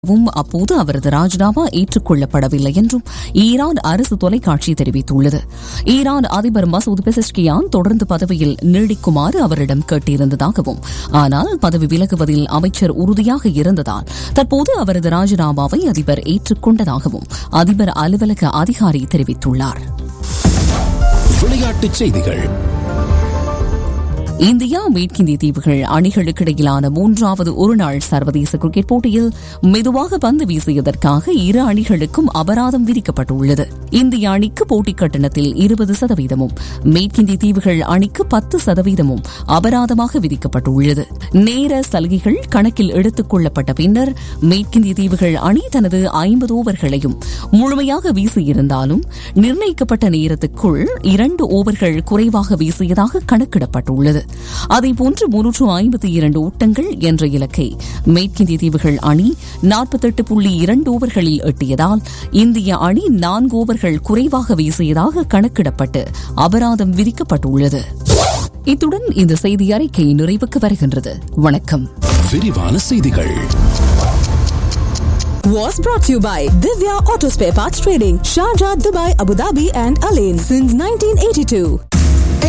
வும் அப்போது அவரது ராஜினாமா ஏற்றுக்கொள்ளப்படவில்லை என்றும் ஈரான் அரசு தொலைக்காட்சி தெரிவித்துள்ளது ஈரான் அதிபர் மசூத் பெசஸ்கியான் தொடர்ந்து பதவியில் நீடிக்குமாறு அவரிடம் கேட்டிருந்ததாகவும் ஆனால் பதவி விலகுவதில் அமைச்சர் உறுதியாக இருந்ததால் தற்போது அவரது ராஜினாமாவை அதிபர் ஏற்றுக்கொண்டதாகவும் அதிபர் அலுவலக அதிகாரி தெரிவித்துள்ளார் விளையாட்டுச் செய்திகள் இந்தியா மேற்கிந்திய தீவுகள் அணிகளுக்கிடையிலான மூன்றாவது ஒருநாள் சர்வதேச கிரிக்கெட் போட்டியில் மெதுவாக பந்து வீசியதற்காக இரு அணிகளுக்கும் அபராதம் விதிக்கப்பட்டுள்ளது இந்திய அணிக்கு போட்டிக் கட்டணத்தில் இருபது சதவீதமும் மேற்கிந்திய தீவுகள் அணிக்கு பத்து சதவீதமும் அபராதமாக விதிக்கப்பட்டுள்ளது நேர சலுகைகள் கணக்கில் எடுத்துக் கொள்ளப்பட்ட பின்னர் மேற்கிந்திய தீவுகள் அணி தனது ஐம்பது ஓவர்களையும் முழுமையாக வீசியிருந்தாலும் நிர்ணயிக்கப்பட்ட நேரத்துக்குள் இரண்டு ஓவர்கள் குறைவாக வீசியதாக கணக்கிடப்பட்டுள்ளது அதேபோன்று முன்னூற்று ஐம்பத்தி இரண்டு ஓட்டங்கள் என்ற இலக்கை மேற்கிந்திய தீவுகள் அணி நாற்பத்தெட்டு புள்ளி இரண்டு ஓவர்களில் எட்டியதால் இந்திய அணி நான்கு ஓவர்கள் குறைவாக வீசியதாக கணக்கிடப்பட்டு அபராதம் விதிக்கப்பட்டுள்ளது இத்துடன் இந்த செய்தி அறிக்கை நிறைவுக்கு வருகின்றது வணக்கம் விரிவான செய்திகள் was brought to you by Divya Auto Spare Parts Trading, Sharjah, Dubai, Abu Dhabi, and Alain since 1982.